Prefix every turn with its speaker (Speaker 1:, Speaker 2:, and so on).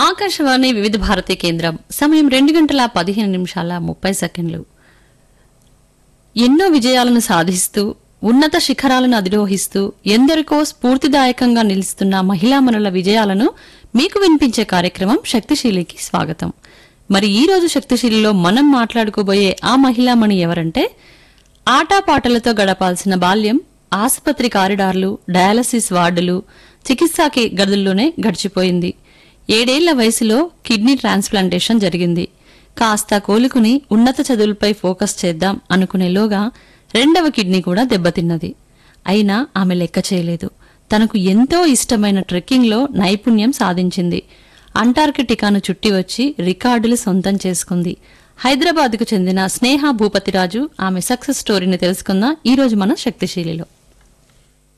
Speaker 1: ఆకాశవాణి వివిధ భారతి కేంద్రం సమయం రెండు గంటల పదిహేను నిమిషాల ముప్పై సెకండ్లు ఎన్నో విజయాలను సాధిస్తూ ఉన్నత శిఖరాలను అధిరోహిస్తూ ఎందరికో స్ఫూర్తిదాయకంగా నిలుస్తున్న మహిళామణుల విజయాలను మీకు వినిపించే కార్యక్రమం శక్తిశీలికి స్వాగతం మరి ఈ రోజు శక్తిశీలిలో మనం మాట్లాడుకోబోయే ఆ మహిళామణి ఎవరంటే ఆటాపాటలతో గడపాల్సిన బాల్యం ఆసుపత్రి కారిడార్లు డయాలసిస్ వార్డులు చికిత్సాకి గదుల్లోనే గడిచిపోయింది ఏడేళ్ల వయసులో కిడ్నీ ట్రాన్స్ప్లాంటేషన్ జరిగింది కాస్త కోలుకుని ఉన్నత చదువులపై ఫోకస్ చేద్దాం అనుకునేలోగా రెండవ కిడ్నీ కూడా దెబ్బతిన్నది అయినా ఆమె లెక్క చేయలేదు తనకు ఎంతో ఇష్టమైన ట్రెక్కింగ్లో నైపుణ్యం సాధించింది అంటార్కిటికాను చుట్టి వచ్చి రికార్డులు సొంతం చేసుకుంది హైదరాబాద్కు చెందిన స్నేహ భూపతిరాజు ఆమె సక్సెస్ స్టోరీని తెలుసుకుందాం ఈ రోజు మన శక్తిశీలిలో